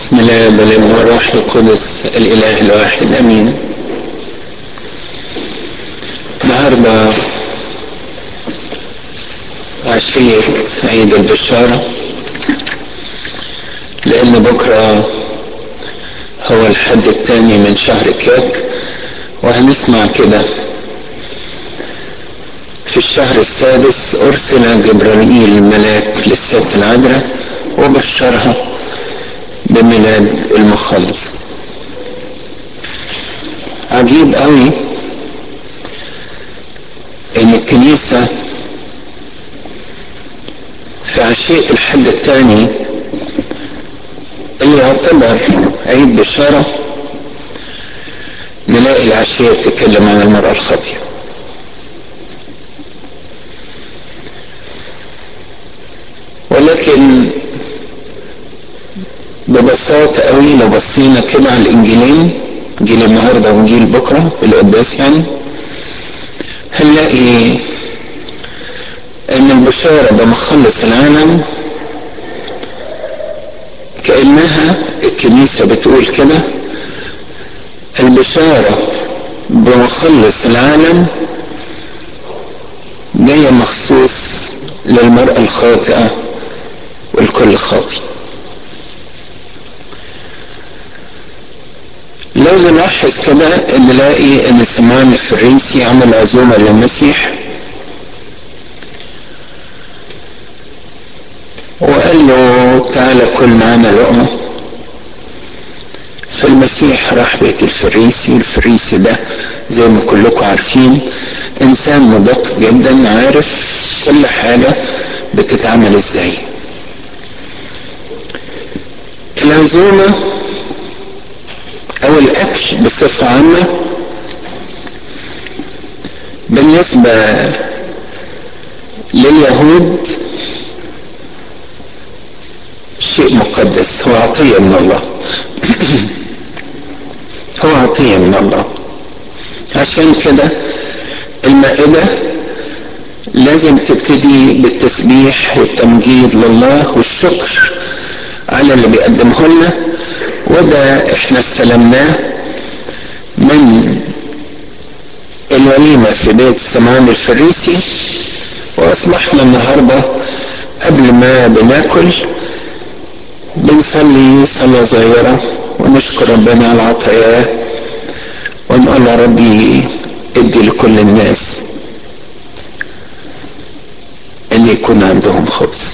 بسم الله والابن والروح القدس الاله الواحد امين النهارده عشية عيد البشارة لأن بكرة هو الحد الثاني من شهر كياك وهنسمع كده في الشهر السادس أرسل جبرائيل الملاك للست العذراء وبشرها بميلاد المخلص عجيب قوي ان الكنيسة في عشية الحد الثاني اللي يعتبر عيد بشارة نلاقي العشية بتتكلم عن المرأة الخاطئة ولكن ببساطة قوي لو بصينا كده على الانجيلين انجيل النهارده وانجيل بكره القداس يعني هنلاقي ان البشارة بمخلص العالم كأنها الكنيسة بتقول كده البشارة بمخلص العالم جاية مخصوص للمرأة الخاطئة والكل خاطئ لو نلاحظ كده نلاقي ان سمعان الفريسي عمل عزومة للمسيح وقال له تعالى كل معانا لقمة فالمسيح راح بيت الفريسي الفريسي ده زي ما كلكم عارفين انسان مدقق جدا عارف كل حاجة بتتعمل ازاي العزومة او الاكل بصفة عامة بالنسبة لليهود شيء مقدس هو عطية من الله هو عطية من الله عشان كده المائدة لازم تبتدي بالتسبيح والتمجيد لله والشكر على اللي بيقدمه لنا وده احنا استلمناه من الوليمة في بيت سمعان الفريسي واصبحنا النهاردة قبل ما بناكل بنصلي صلاة صغيرة ونشكر ربنا على عطاياه ونقول يا ربي ادي لكل الناس ان يكون عندهم خبز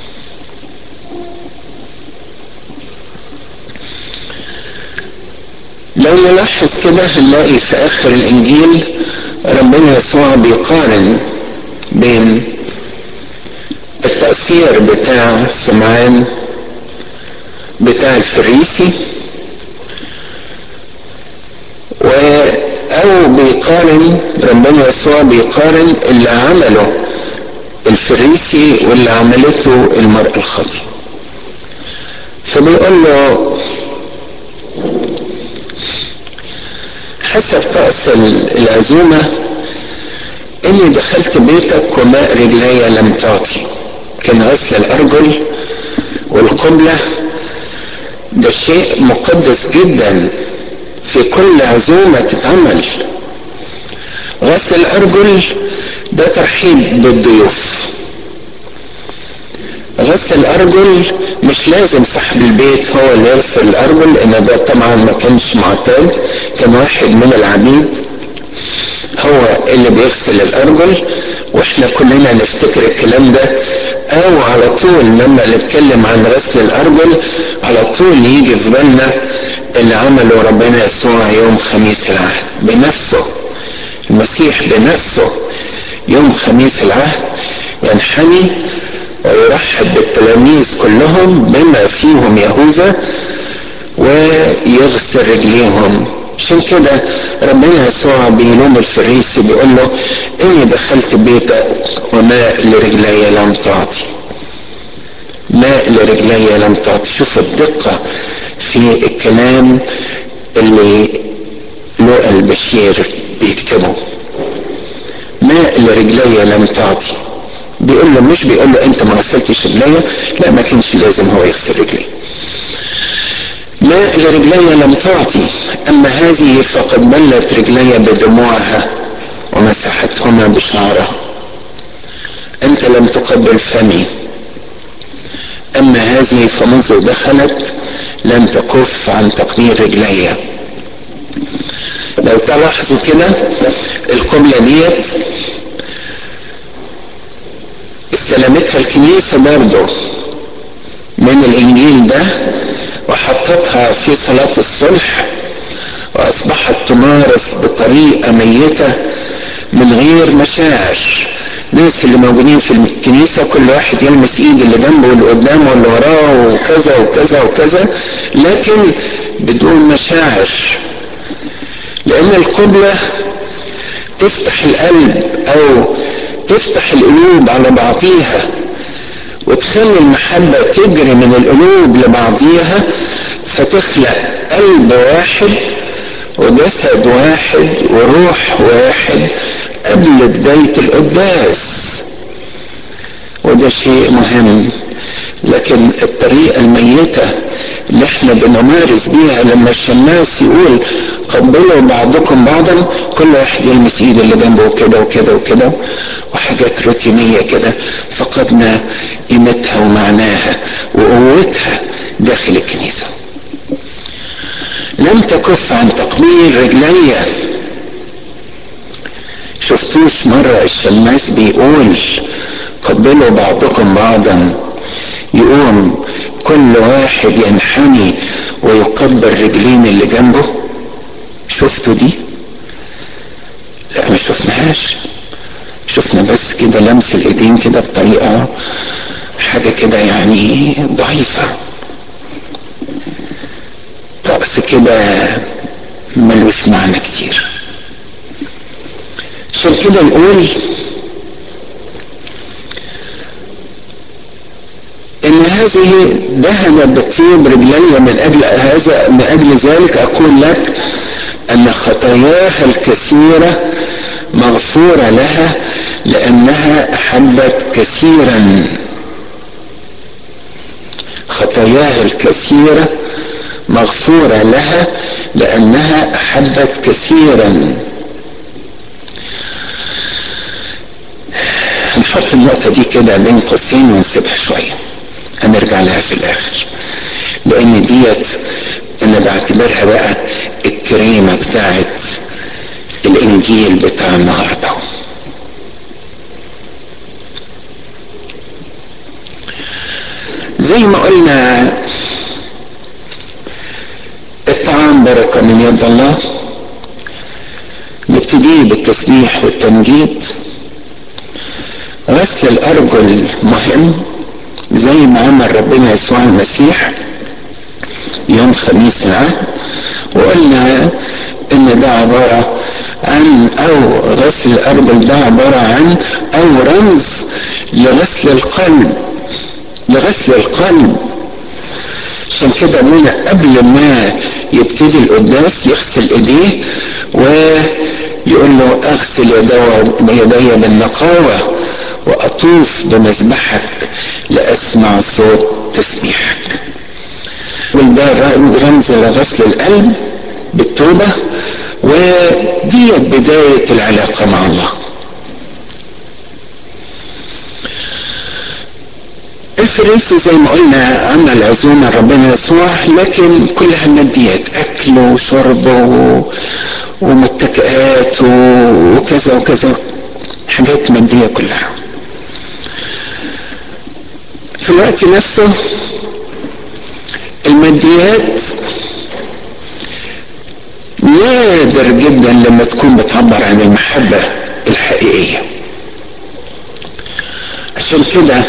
لو نلاحظ كده هنلاقي في اخر الانجيل ربنا يسوع بيقارن بين التأثير بتاع سمعان بتاع الفريسي و او بيقارن ربنا يسوع بيقارن اللي عمله الفريسي واللي عملته المرأة الخاطئة فبيقول له حسب طقس العزومة اني دخلت بيتك وماء رجلي لم تعطي كان غسل الارجل والقبلة ده شيء مقدس جدا في كل عزومة تتعمل غسل الارجل ده ترحيب بالضيوف غسل الارجل مش لازم صاحب البيت هو اللي يغسل الارجل لان ده طبعا ما كانش معتاد كان واحد من العبيد هو اللي بيغسل الارجل واحنا كلنا نفتكر الكلام ده او على طول لما نتكلم عن غسل الارجل على طول يجي في بالنا اللي عمله ربنا يسوع يوم خميس العهد بنفسه المسيح بنفسه يوم خميس العهد ينحني ويرحب بالتلاميذ كلهم بما فيهم يهوذا ويغسل رجليهم عشان كده ربنا يسوع بيلوم الفريسي بيقول له اني دخلت بيتك وماء لرجلي لم تعطي ماء لرجلي لم تعطي شوف الدقة في الكلام اللي لوقا البشير بيكتبه ماء لرجلي لم تعطي بيقول له مش بيقول له انت ما غسلتش رجليا لا ما كانش لازم هو يغسل رجلي ماء لرجلي لم تعطي أما هذه فقد بلت رجلي بدموعها ومسحتهما بشعرها أنت لم تقبل فمي أما هذه فمنذ دخلت لم تكف عن تقبيل رجلي لو تلاحظوا كده القبلة ديت استلمتها الكنيسة برضه من الإنجيل ده وحطتها في صلاة الصلح وأصبحت تمارس بطريقة ميتة من غير مشاعر الناس اللي موجودين في الكنيسة كل واحد يلمس ايد اللي جنبه واللي قدامه واللي وراه وكذا وكذا وكذا لكن بدون مشاعر لأن القبلة تفتح القلب أو تفتح القلوب على بعضيها وتخلي المحبة تجري من القلوب لبعضيها فتخلق قلب واحد وجسد واحد وروح واحد قبل بداية القداس وده شيء مهم لكن الطريقة الميتة اللي احنا بنمارس بيها لما الشماس يقول قبلوا بعضكم بعضا كل واحد يلمس ايد اللي جنبه كده وكده وكده وحاجات روتينية كده فقدنا قيمتها ومعناها وقوتها داخل الكنيسة لم تكف عن تقبيل رجلي شفتوش مرة الشماس بيقول قبلوا بعضكم بعضا يقوم كل واحد ينحني ويقبل رجلين اللي جنبه شفتوا دي لا ما شفناهاش شفنا بس كده لمس الايدين كده بطريقة حاجة كده يعني ضعيفة طقس كده ملوش معنى كتير عشان كده نقول ان هذه ذهبت بطيب رجلي من اجل هذا من اجل ذلك اقول لك ان خطاياها الكثيره مغفوره لها لانها احبت كثيرا خطاياها الكثيره مغفوره لها لانها احبت كثيرا هنحط النقطه دي كده بين قوسين ونسيبها شويه هنرجع لها في الاخر لان ديت انا بعتبرها بقى الكريمة بتاعت الانجيل بتاع النهاردة زي ما قلنا الطعام بركة من يد الله نبتدي بالتسبيح والتمجيد غسل الارجل مهم زي ما عمل ربنا يسوع المسيح يوم خميس العهد وقلنا ان ده عبارة عن او غسل الارجل ده عبارة عن او رمز لغسل القلب لغسل القلب عشان كده ابونا قبل ما يبتدي القداس يغسل ايديه ويقول له اغسل يدي بالنقاوة واطوف بمذبحك لاسمع صوت تسبيحك ده رمز لغسل القلب بالتوبة وديت بداية العلاقة مع الله الفريسي زي ما قلنا عمل عزومة ربنا يسوع لكن كلها ماديات أكل وشرب و... ومتكئات و... وكذا وكذا حاجات مادية كلها في الوقت نفسه الماديات نادر جدا لما تكون بتعبر عن المحبة الحقيقية عشان كده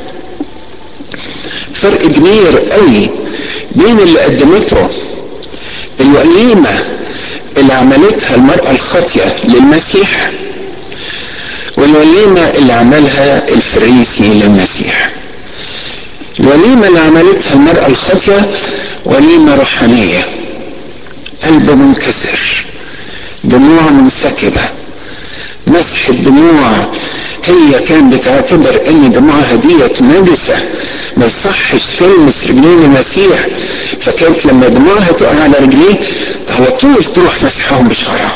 فرق كبير قوي بين اللي قدمته الوليمة اللي عملتها المرأة الخاطية للمسيح والوليمة اللي عملها الفريسي للمسيح الوليمة اللي عملتها المرأة الخاطية وليمة روحانية قلب منكسر دموع منسكبة مسح الدموع هي كان بتعتبر ان دموعها ديت نجسة ما يصحش تلمس رجلين المسيح فكانت لما دموعها تقع على رجليه على طول تروح مسحهم بشعرها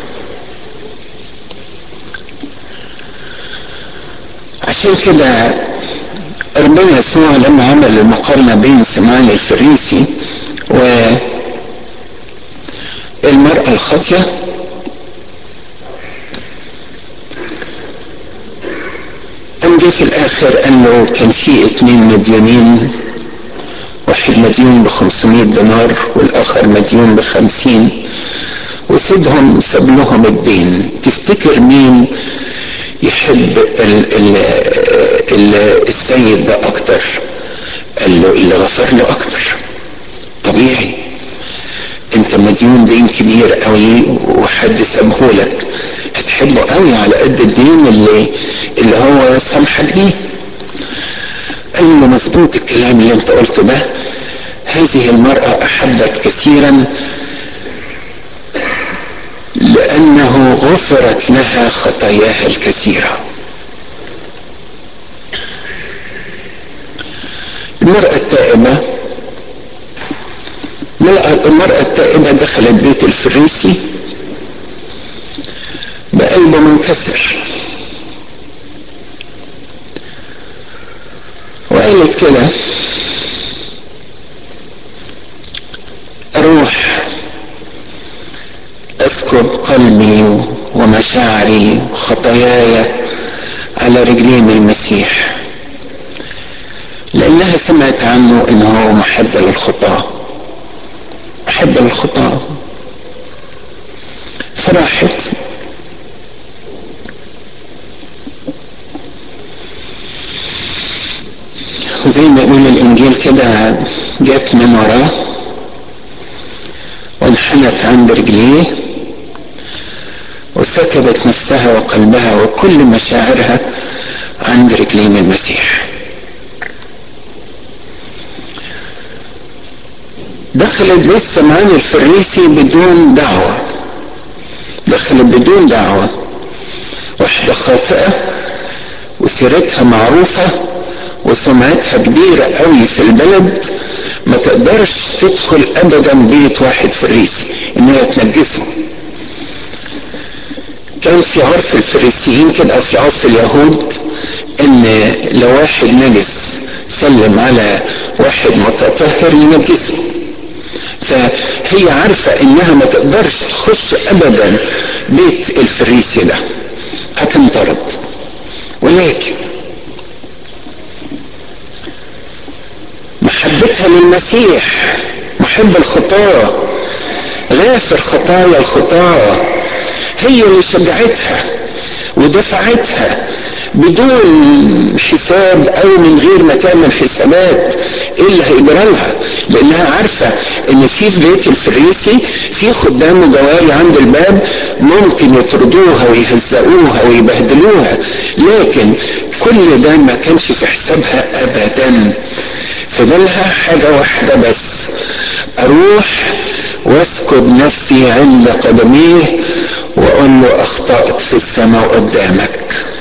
عشان كده ربنا يسوع لما عمل المقارنة بين سمعان الفريسي والمرأة الخاطية قام جه في الآخر قال له كان في اتنين مديونين واحد مديون ب 500 دينار والآخر مديون ب 50 وسيبهم ساب لهم الدين تفتكر مين يحب ال ال ال السيد ده اكتر قال له اللي غفر له اكتر طبيعي انت مديون دين كبير قوي وحد سابه لك هتحبه قوي على قد الدين اللي اللي هو سامحك بيه قال له مظبوط الكلام اللي انت قلته ده هذه المرأة أحبت كثيرا لأنه غفرت لها خطاياها الكثيرة المرأة التائبة المرأة التائبة دخلت بيت الفريسي بقلب منكسر وقالت كده اروح اسكب قلبي ومشاعري وخطاياي على رجلين المسيح لانها سمعت عنه انه محب للخطاه محب للخطاه فراحت وزي ما يقول الانجيل كده جت من وراه وانحنت عند رجليه وسكبت نفسها وقلبها وكل مشاعرها عند رجلين المسيح دخلت بيت سمعان الفريسي بدون دعوة دخلت بدون دعوة واحدة خاطئة وسيرتها معروفة وسمعتها كبيرة قوي في البلد ما تقدرش تدخل ابدا بيت واحد فريسي انها تنجسه كان في عرف الفريسيين كده او في عرف اليهود ان لو واحد نجس سلم على واحد متطهر ينجسه فهي عارفة انها ما تقدرش تخش ابدا بيت الفريسي ده هتنطرد ولكن محبتها للمسيح محب الخطاة غافر خطايا الخطاة هي اللي شجعتها ودفعتها بدون حساب او من غير ما تعمل حسابات ايه اللي هيجرى لها لانها عارفه ان في في بيت الفريسي في خدام وجواري عند الباب ممكن يطردوها ويهزقوها ويبهدلوها لكن كل ده ما كانش في حسابها ابدا فضلها حاجه واحده بس اروح واسكب نفسي عند قدميه واقول له اخطات في السماء قدامك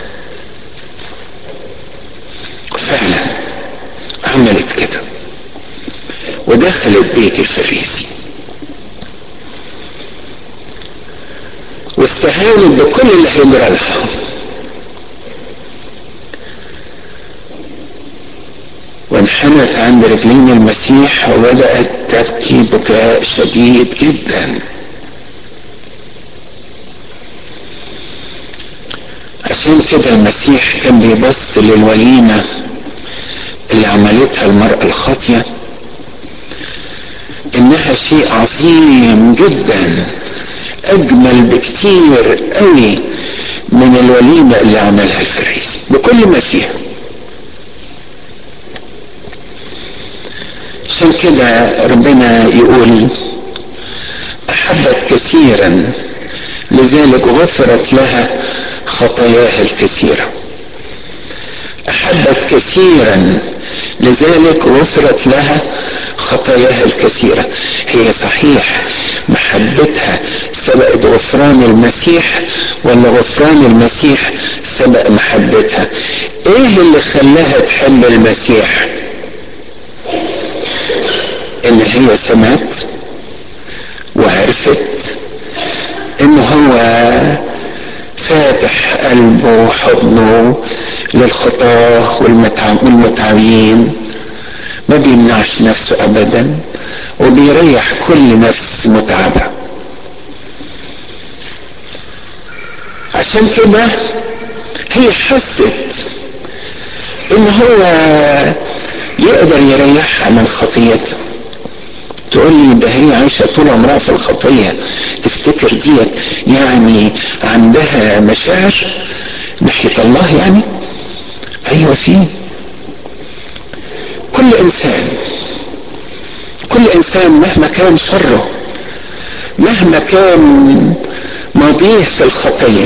فعلا عملت كده ودخلت بيت الفريسي واستهانت بكل اللي هيجرى لها وانحنت عند رجلين المسيح وبدأت تبكي بكاء شديد جدا عشان كده المسيح كان بيبص للوليمة اللي عملتها المرأة الخاطية انها شيء عظيم جدا اجمل بكتير قوي من الوليمة اللي عملها الفريس بكل ما فيها عشان كده ربنا يقول احبت كثيرا لذلك غفرت لها خطاياها الكثيره احبت كثيرا لذلك غفرت لها خطاياها الكثيرة هي صحيح محبتها سبقت غفران المسيح ولا غفران المسيح سبق محبتها ايه اللي خلاها تحب المسيح ان هي سمعت وعرفت ان هو فاتح قلبه وحضنه للخطاة والمتعبين ما بيمنعش نفسه ابدا وبيريح كل نفس متعبة عشان كده هي حست ان هو يقدر يريحها من خطيتها تقول لي ده هي عايشة طول عمرها في الخطية تفتكر ديت يعني عندها مشاعر ناحية الله يعني ايوه فيه كل انسان كل انسان مهما كان شره مهما كان ماضيه في الخطيه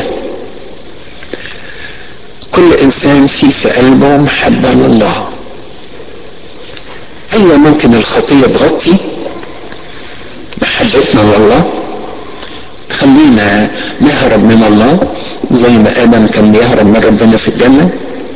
كل انسان فيه في قلبه محبه لله ايوه ممكن الخطيه تغطي محبتنا لله تخلينا نهرب من الله زي ما ادم كان بيهرب من ربنا في الجنه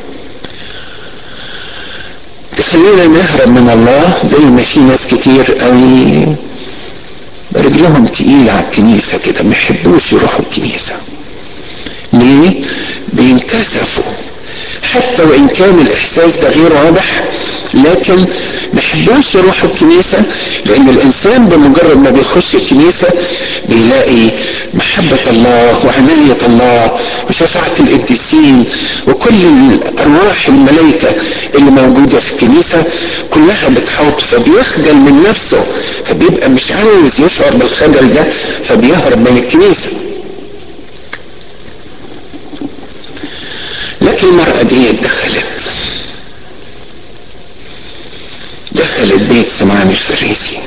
تخلينا نهرب من الله زي ما في ناس كتير قوي رجلهم تقيلة على الكنيسة كده ما يحبوش يروحوا الكنيسة ليه؟ بينكسفوا حتى وإن كان الإحساس ده غير واضح لكن ما يحبوش يروحوا الكنيسة لأن الإنسان بمجرد ما بيخش الكنيسة بيلاقي محبة الله وعناية الله وشفاعة القديسين وكل الأرواح الملائكة اللي موجودة في الكنيسة كلها بتحوط فبيخجل من نفسه فبيبقى مش عاوز يشعر بالخجل ده فبيهرب من الكنيسة لكن المرأة دي دخلت دخلت بيت سمعان الفريسي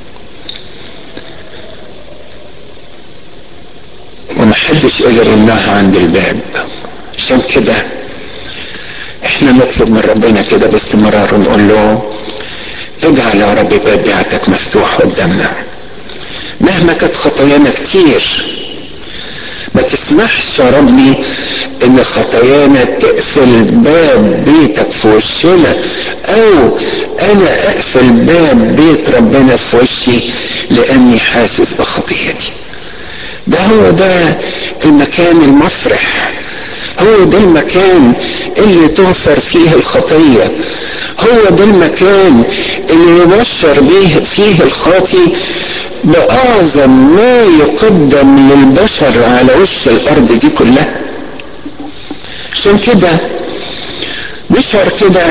ومحدش قدر يمنعها عند الباب عشان كده احنا نطلب من ربنا كده باستمرار ونقول له اجعل يا رب باب بيعتك مفتوح قدامنا مهما كانت خطايانا كتير ما تسمحش يا ربي ان خطايانا تقفل باب بيتك في وشنا او انا اقفل باب بيت ربنا في وشي لاني حاسس بخطيتي ده هو ده المكان المفرح هو ده المكان اللي تغفر فيه الخطية هو ده المكان اللي يبشر به فيه الخاطي بأعظم ما يقدم للبشر على وش الأرض دي كلها عشان كده نشعر كده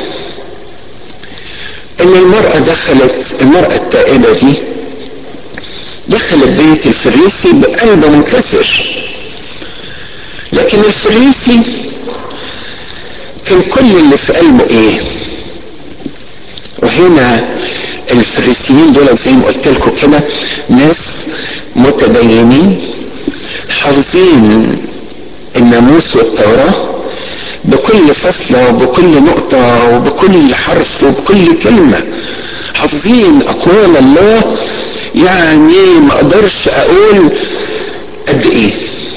ان المرأة دخلت المرأة التائبة دي دخلت بيت الفريسي بقلب منكسر لكن الفريسي كان كل اللي في قلبه ايه وهنا الفريسيين دول زي ما قلت لكم كده ناس متدينين حافظين الناموس والتوراة بكل فصلة وبكل نقطة وبكل حرف وبكل كلمة حافظين أقوال الله يعني ما أقدرش أقول قد إيه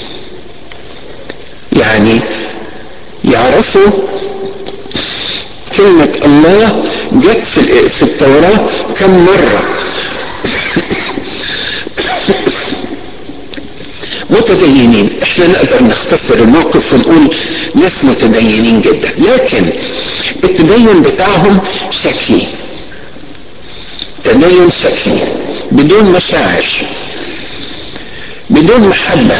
يعني يعرفوا كلمة الله جت في في التوراة كم مرة متدينين احنا نقدر نختصر الموقف ونقول ناس متدينين جدا لكن التدين بتاعهم شكلي تدين شكلي بدون مشاعر بدون محبة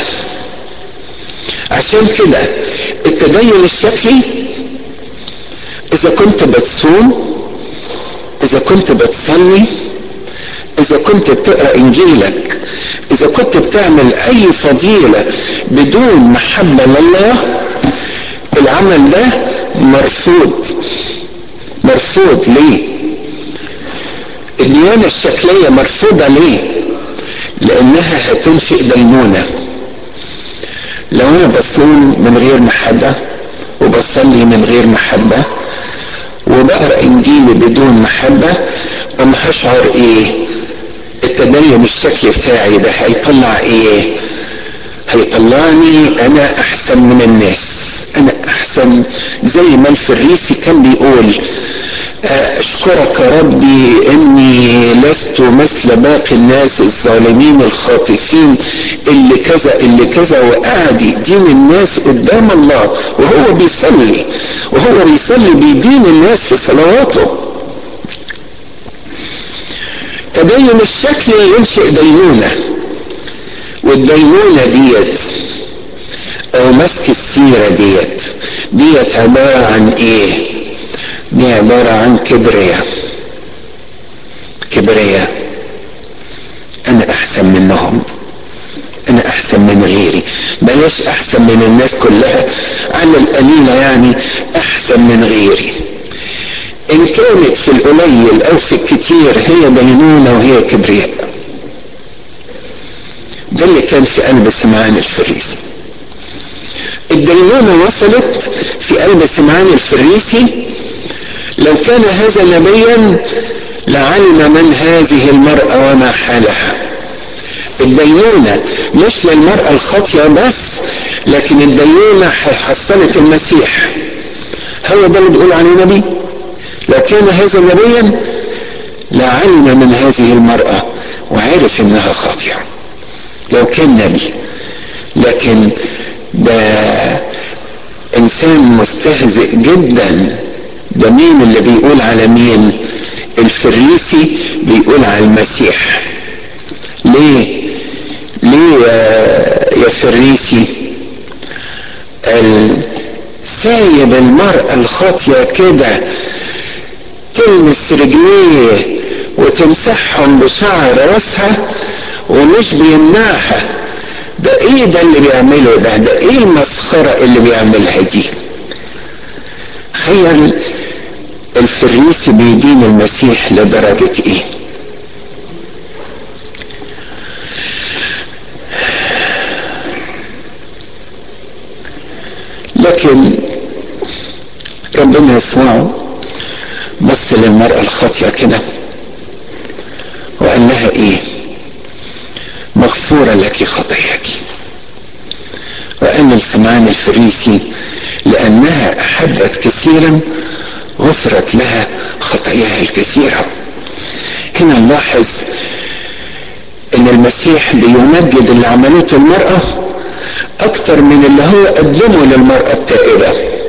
عشان كده التدين الشكلي اذا كنت بتصوم اذا كنت بتصلي اذا كنت بتقرا انجيلك اذا كنت بتعمل اي فضيله بدون محبه لله العمل ده مرفوض مرفوض ليه الديانه الشكليه مرفوضه ليه لانها هتنشئ دينونه لو انا بصوم من غير محبه وبصلي من غير محبه وبقرا انجيلي بدون محبه اما هشعر ايه التدين الشكلي بتاعي ده هيطلع ايه هيطلعني انا احسن من الناس انا احسن زي ما الفريسي كان بيقول اشكرك يا ربي اني لست مثل باقي الناس الظالمين الخاطفين اللي كذا اللي كذا وقاعد يدين الناس قدام الله وهو بيصلي وهو بيصلي بيدين الناس في صلواته تدين الشكل ينشئ دينونة والدينونة ديت او مسك السيرة ديت ديت عبارة عن ايه دي عبارة عن كبرياء كبرياء انا احسن منهم انا احسن من غيري بلاش احسن من الناس كلها على القليلة يعني احسن من غيري ان كانت في القليل او في الكتير هي دينونة وهي كبرياء ده اللي كان في قلب سمعان الفريسي الدينونة وصلت في قلب سمعان الفريسي لو كان هذا نبيا لعلم من هذه المرأة وما حالها الدينونة مش للمرأة الخاطية بس لكن الدينونة حصلت المسيح هو ده اللي بيقول عليه نبي لو كان هذا نبيا لعلم من هذه المرأة وعرف انها خاطئة لو كان نبي لكن ده انسان مستهزئ جدا ده مين اللي بيقول على مين الفريسي بيقول على المسيح ليه ليه يا, يا فريسي سايب المرأة الخاطية كده تلمس رجليه وتمسحهم بشعر راسها ومش بيمنعها ده ايه ده اللي بيعمله ده ده ايه المسخرة اللي بيعملها دي تخيل الفريسي بيدين المسيح لدرجة ايه لكن ربنا يسمعه بص للمرأة الخاطئة كده وقال لها ايه مغفورة لك خطاياك وقال لسمعان الفريسي لأنها أحبت كثيرا غفرت لها خطاياها الكثيرة هنا نلاحظ ان المسيح بيمجد اللي عملته المرأة اكتر من اللي هو قدمه للمرأة التائبة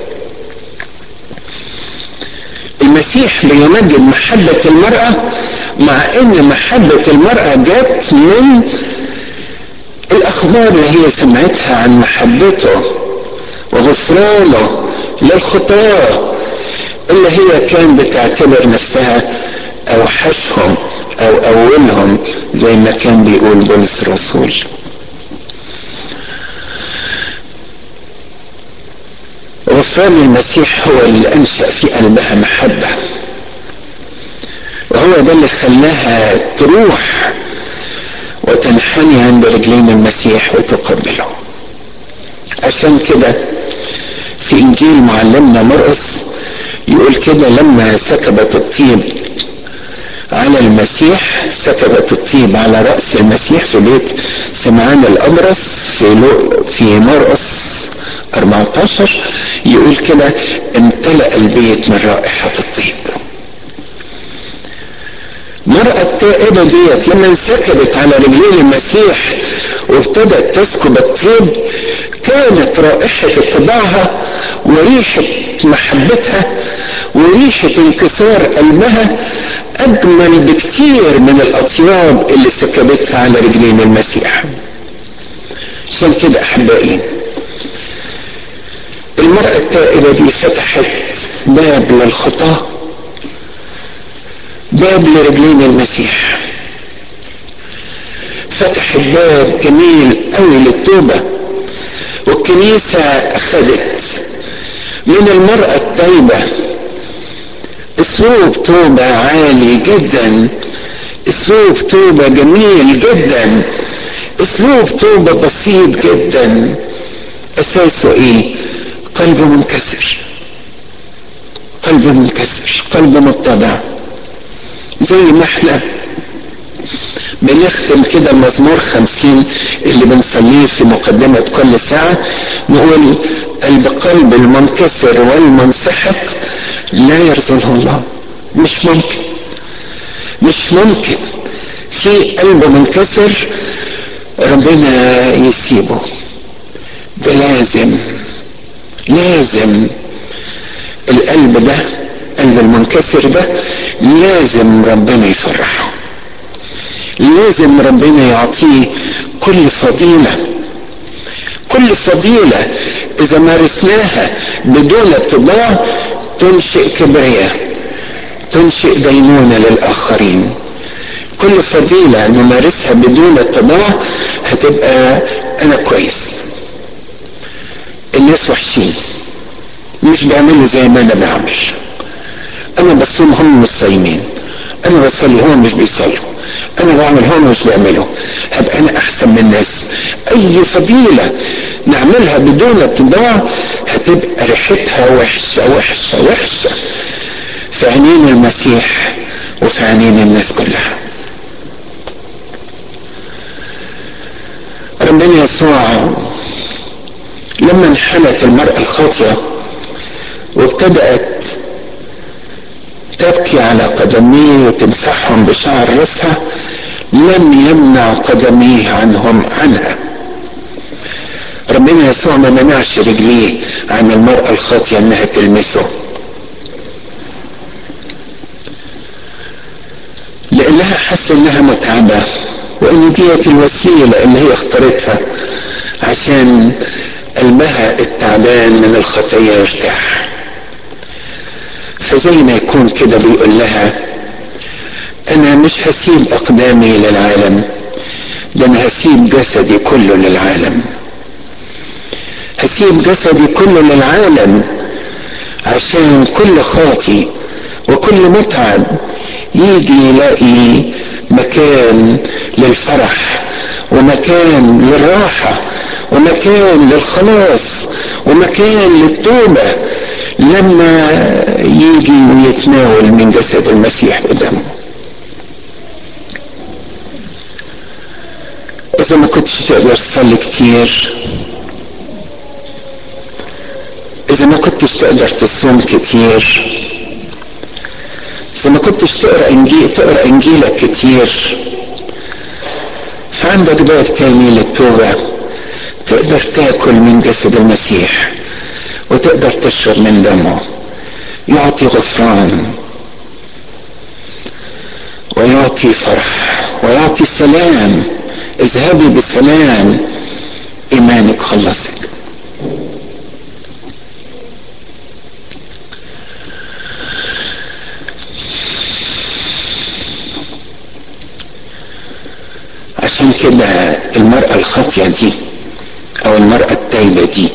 المسيح بيمجد محبة المرأة مع ان محبة المرأة جت من الاخبار اللي هي سمعتها عن محبته وغفرانه للخطاه اللي هي كان بتعتبر نفسها اوحشهم او اولهم زي ما كان بيقول بولس الرسول غفران المسيح هو اللي انشا في قلبها محبه وهو ده اللي خلاها تروح وتنحني عند رجلين المسيح وتقبله عشان كده في انجيل معلمنا مرقس يقول كده لما سكبت الطيب على المسيح سكبت الطيب على رأس المسيح في بيت سمعان الأبرص في لو في مرقس 14 يقول كده امتلأ البيت من رائحة الطيب المرأة التائبة ديت لما انسكبت على رجلين المسيح وابتدت تسكب الطيب كانت رائحة اتباعها وريحة محبتها وريحة انكسار قلبها أجمل بكتير من الأطياب اللي سكبتها على رجلين المسيح عشان كده أحبائي المرأة التائبة دي فتحت باب للخطاة باب لرجلين المسيح فتحت باب جميل قوي للتوبة والكنيسة أخذت من المرأة التائبة اسلوب توبة عالي جدا اسلوب توبة جميل جدا اسلوب توبة بسيط جدا اساسه ايه قلب منكسر قلب منكسر قلب متضع زي ما احنا بنختم كده مزمور خمسين اللي بنصليه في مقدمة كل ساعة نقول القلب المنكسر والمنسحق لا يرزقه الله مش ممكن مش ممكن في قلب منكسر ربنا يسيبه ده لازم لازم القلب ده قلب المنكسر ده لازم ربنا يفرحه لازم ربنا يعطيه كل فضيله كل فضيله اذا مارسناها بدون اتباع تنشئ كبرياء تنشئ دينونه للاخرين كل فضيله نمارسها بدون اتباع هتبقى انا كويس الناس وحشين مش بيعملوا زي ما انا بعمل انا بصوم هم مش صايمين انا بصلي هم مش بيصلوا انا بعمل هم مش بيعملوا هبقى انا احسن من الناس اي فضيله نعملها بدون اتباع هتبقى ريحتها وحشه وحشه وحشه في عينين المسيح وفي عينين الناس كلها ربنا يسوع لما انحنت المرأة الخاطئة وابتدأت تبكي على قدميه وتمسحهم بشعر راسها لم يمنع قدميه عنهم عنها ربنا يسوع ما منعش رجليه عن المرأة الخاطئة انها تلمسه لانها حاسة انها متعبة وان ديت الوسيلة اللي هي اختارتها عشان قلبها التعبان من الخطية يرتاح فزي ما يكون كده بيقول لها انا مش هسيب اقدامي للعالم ده انا هسيب جسدي كله للعالم هسيب جسدي كله للعالم عشان كل خاطي وكل متعب يجي يلاقي مكان للفرح ومكان للراحة ومكان للخلاص ومكان للتوبة لما يجي ويتناول من جسد المسيح قدامه إذا ما كنتش تقدر تصلي كتير إذا ما كنتش تقدر تصوم كتير إذا ما كنتش تقرأ إنجيل تقرأ إنجيلك كتير فعندك باب تاني للتوبة تقدر تاكل من جسد المسيح وتقدر تشرب من دمه يعطي غفران ويعطي فرح ويعطي سلام اذهبي بسلام ايمانك خلصك عشان كده المرأة الخاطية دي او المرأة التايبة دي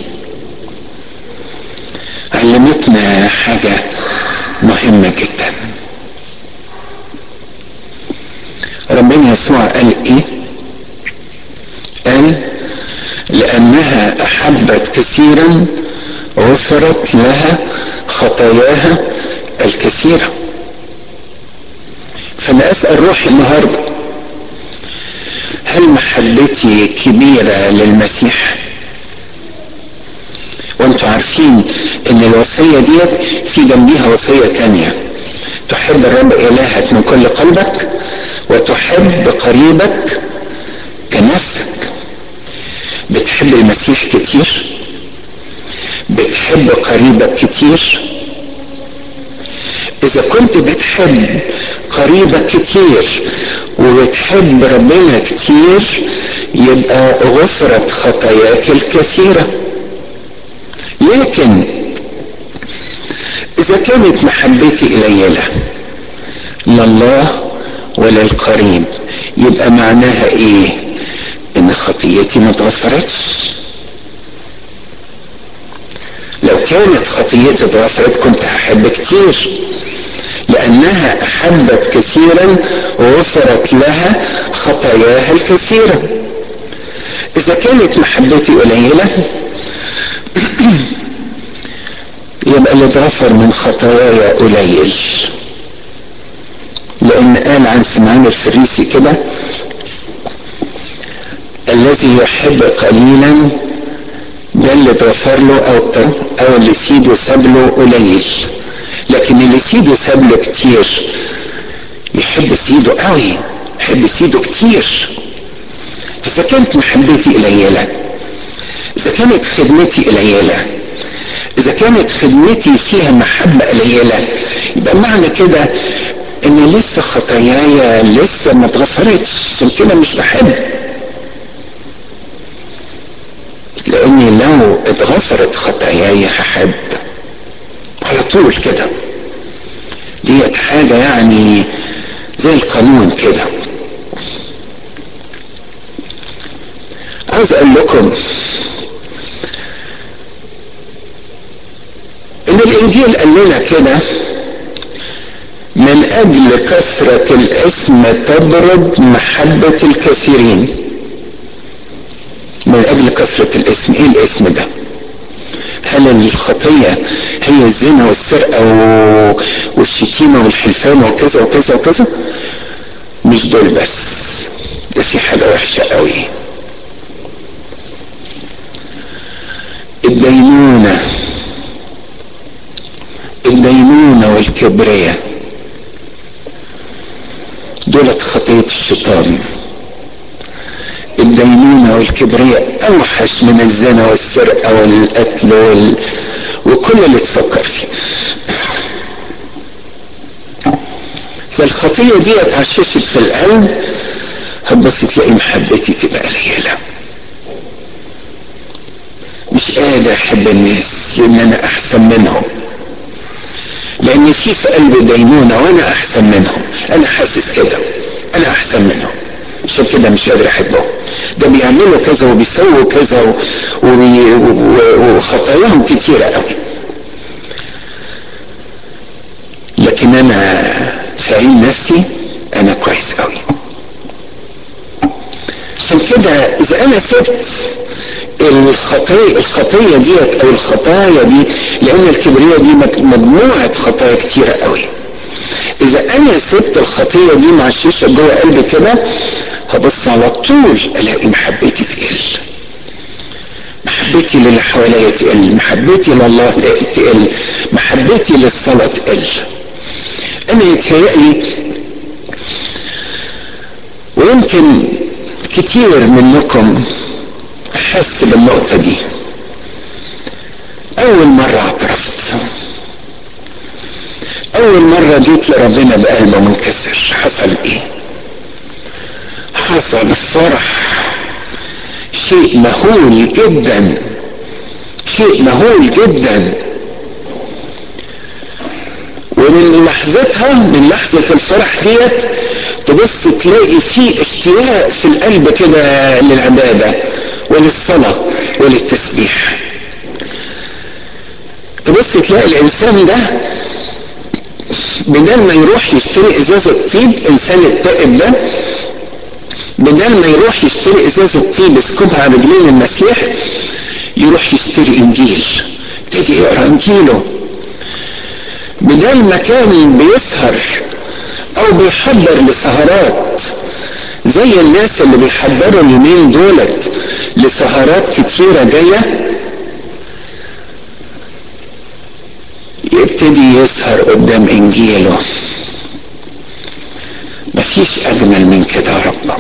علمتنا حاجة مهمة جدا ربنا يسوع قال ايه قال لانها احبت كثيرا غفرت لها خطاياها الكثيرة فانا اسأل روحي النهاردة هل محبتي كبيرة للمسيح وانتوا عارفين ان الوصية ديت في جنبيها وصية تانية تحب الرب الهك من كل قلبك وتحب قريبك كنفسك بتحب المسيح كتير بتحب قريبك كتير اذا كنت بتحب قريبك كتير وبتحب ربنا كتير يبقى غفرت خطاياك الكثيره لكن اذا كانت محبتي قليله لله وللقريب يبقى معناها ايه ان خطيتي ما اتغفرتش لو كانت خطيتي اتغفرت كنت هحب كتير لانها احبت كثيرا وغفرت لها خطاياها الكثيره اذا كانت محبتي قليله يبقى اللي اتغفر من خطاياي قليل لان قال عن سمعان الفريسي كده الذي يحب قليلا ده اللي اتغفر له او او اللي سيده ساب له قليل لكن اللي سيده ساب له كتير بيحب سيده قوي بيحب سيده كتير اذا كانت محبتي قليله اذا كانت خدمتي قليله اذا كانت خدمتي فيها محبه قليله يبقى معنى كده ان لسه خطاياي لسه ما اتغفرتش عشان كده مش بحب لاني لو اتغفرت خطاياي هحب على طول كده ديت حاجه يعني زي القانون كده عايز اقول لكم ان الانجيل قال لنا كده من اجل كثرة الاسم تبرد محبة الكثيرين من اجل كثرة الاسم ايه الاسم ده هل الخطية هي الزنا والسرقة والشتيمة والحلفان وكذا وكذا وكذا مش دول بس ده في حاجة وحشة قوي الدينونة الدينونة والكبرية دولت خطية الشيطان الدينونة والكبرياء أوحش من الزنا والسرقة والقتل وال... وكل اللي تفكر فيه إذا الخطية دي اتعششت في القلب هتبص تلاقي محبتي تبقى قليلة مش قادر أحب الناس لأن أنا أحسن منهم لأن في في قلبي دينونة وأنا أحسن منهم أنا حاسس كده أنا أحسن منهم عشان كده مش قادر احبهم ده بيعملوا كذا وبيسووا كذا وبي... وخطاياهم كتيره قوي لكن انا في عين نفسي انا كويس قوي عشان كده اذا انا سبت الخطية الخطية ديت او الخطايا دي لان الكبرياء دي مجموعة خطايا كتيرة قوي اذا انا سبت الخطية دي مع الشيشة جوه قلبي كده هبص على طول الاقي محبتي تقل محبتي للي حواليا تقل محبتي لله تقل محبتي للصلاة تقل انا يتهيألي ويمكن كتير منكم حس بالنقطة دي اول مرة اعترفت اول مرة جيت لربنا بقلب منكسر حصل ايه حصل فرح شيء مهول جدا شيء مهول جدا ومن لحظتها من لحظة الفرح ديت تبص تلاقي في اشتياق في القلب كده للعبادة وللصلاة وللتسبيح تبص تلاقي الانسان ده بدل ما يروح يشتري ازازة طيب انسان التائب ده بدل ما يروح يشتري ازازة طيب يسكبها على رجلين المسيح يروح يشتري انجيل يبتدي يقرا انجيله بدل ما كان بيسهر او بيحضر لسهرات زي الناس اللي بيحضروا اليومين دولت لسهرات كتيرة جاية يبتدي يسهر قدام انجيله مفيش اجمل من كده يا رب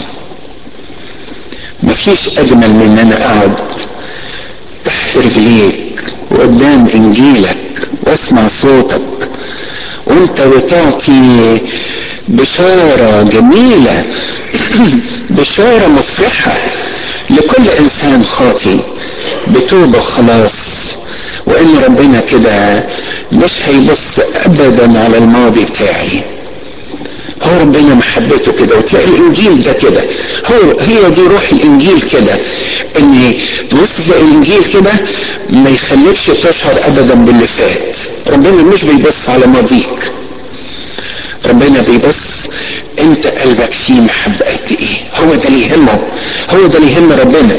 مفيش اجمل من ان انا اقعد تحت رجليك وقدام انجيلك واسمع صوتك وانت بتعطي بشارة جميلة بشارة مفرحة لكل انسان خاطي بتوبة خلاص وان ربنا كده مش هيبص ابدا على الماضي بتاعي هو ربنا محبته كده وتلاقي الانجيل ده كده هو هي دي روح الانجيل كده ان تبص تلاقي الانجيل كده ما يخليكش تشعر ابدا باللي فات ربنا مش بيبص على ماضيك ربنا بيبص انت قلبك فيه محبة قد ايه هو ده اللي يهمه هو ده اللي يهم ربنا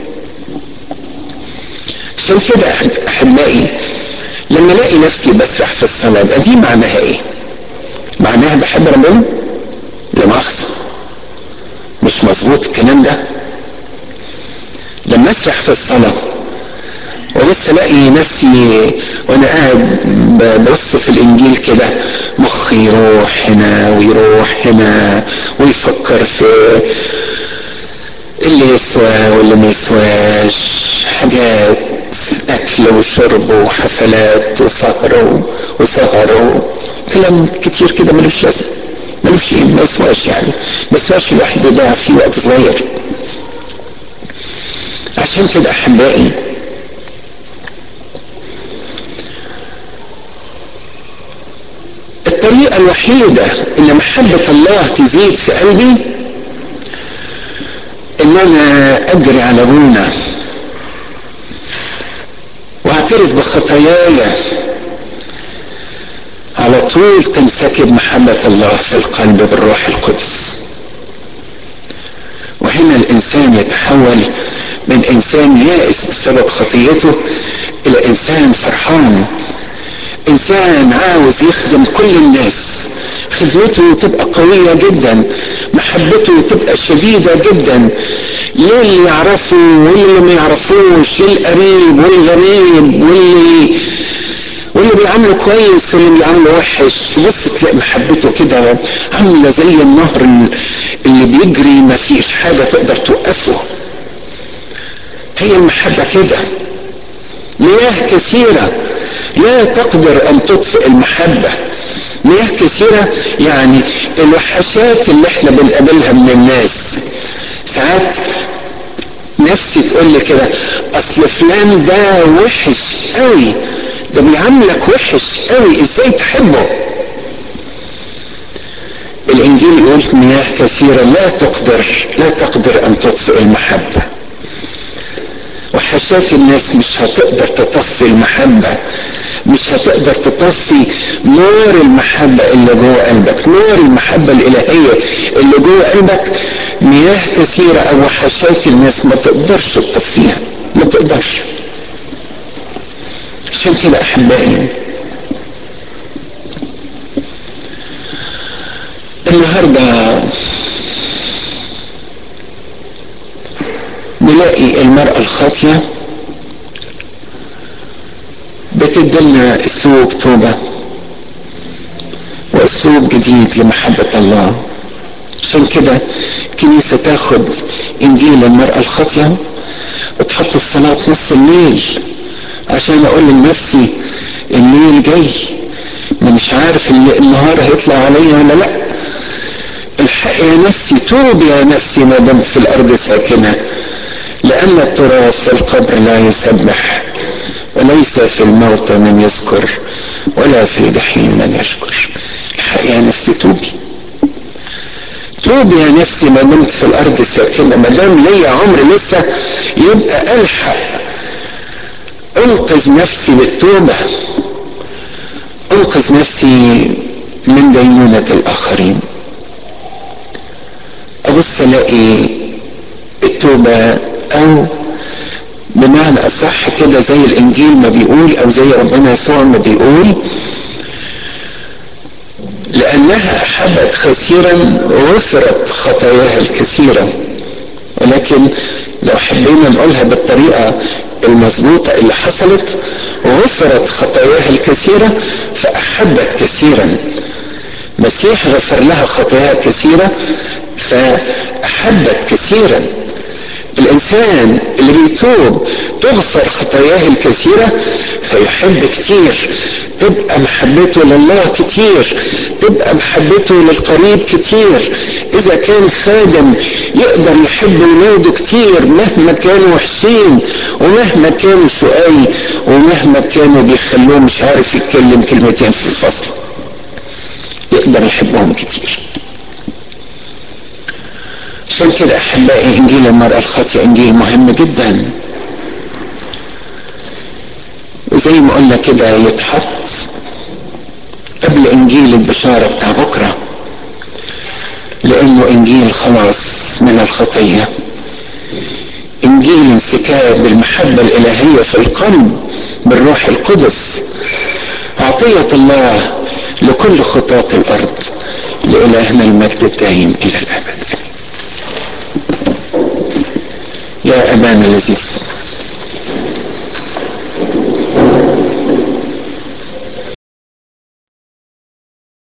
عشان كده احبائي لما الاقي نفسي بسرح في الصلاة يبقى دي معناها ايه معناها بحب ربنا لا مؤاخذة مش مظبوط الكلام ده لما اسرح في الصلاة ابص الاقي نفسي وانا قاعد ببص في الانجيل كده مخي يروح هنا ويروح هنا ويفكر في اللي يسوى واللي ما يسواش حاجات اكل وشرب وحفلات وسهر وسهر كلام كتير كده ملوش لازمه ملوش ما يسواش يعني ما يسواش الواحد يضيع فيه وقت صغير عشان كده احبائي الطريقة الوحيدة ان محبة الله تزيد في قلبي ان انا اجري على ابونا واعترف بخطاياي على طول تنسكب محبة الله في القلب بالروح القدس وهنا الانسان يتحول من انسان يائس بسبب خطيته الى انسان فرحان انسان عاوز يخدم كل الناس خدمته تبقى قوية جدا محبته تبقى شديدة جدا للي يعرفه واللي ما يعرفوش للقريب والغريب واللي واللي بيعامله كويس واللي بيعامله وحش بص تلاقي محبته كده عاملة زي النهر اللي بيجري ما فيش حاجة تقدر توقفه هي المحبة كده مياه كثيرة لا تقدر ان تطفئ المحبة مياه كثيرة يعني الوحشات اللي احنا بنقابلها من الناس ساعات نفسي تقول لي كده اصل فلان ده وحش قوي ده بيعاملك وحش قوي ازاي تحبه الانجيل يقول مياه كثيرة لا تقدر لا تقدر ان تطفئ المحبة وحشات الناس مش هتقدر تطفي المحبة مش هتقدر تطفي نور المحبة اللي جوه قلبك نور المحبة الإلهية اللي جوه قلبك مياه كثيرة أو وحشات الناس ما تقدرش تطفيها ما تقدرش عشان كده أحبائي النهارده نلاقي المرأة الخاطية بتدلنا اسلوب توبة واسلوب جديد لمحبة الله عشان كده الكنيسة تاخد انجيل المرأة الخاطية وتحطه في صلاة نص الليل عشان اقول لنفسي الليل جاي ما مش عارف النهار هيطلع عليا ولا لا الحق يا نفسي توب يا نفسي ما دمت في الارض ساكنه لأن التراب في القبر لا يسبح وليس في الموت من يذكر ولا في الجحيم من يشكر الحق يا نفسي توبي توبي يا نفسي ما دمت في الأرض ساكنة ما دام ليا عمر لسه يبقى ألحق أنقذ نفسي بالتوبة أنقذ نفسي من دينونة الآخرين أبص ألاقي التوبة او بمعنى اصح كده زي الانجيل ما بيقول او زي ربنا يسوع ما بيقول لانها احبت كثيرا غفرت خطاياها الكثيره ولكن لو حبينا نقولها بالطريقه المظبوطه اللي حصلت غفرت خطاياها الكثيره فاحبت كثيرا مسيح غفر لها خطاياها كثيره فاحبت كثيرا الانسان اللي بيتوب تغفر خطاياه الكثيره فيحب كتير تبقى محبته لله كتير تبقى محبته للقريب كتير اذا كان خادم يقدر يحب ولاده كتير مهما كانوا وحشين ومهما كانوا شقاي ومهما كانوا بيخلوه مش عارف يتكلم كلمتين في الفصل يقدر يحبهم كتير عشان كده احبائي انجيل المرأة الخاطئة انجيل مهم جدا وزي ما قلنا كده يتحط قبل انجيل البشارة بتاع بكرة لانه انجيل خلاص من الخطية انجيل انسكاب المحبة الالهية في القلب بالروح القدس عطية الله لكل خطاة الارض لالهنا المجد الدائم الى الابد يا أبانا الذي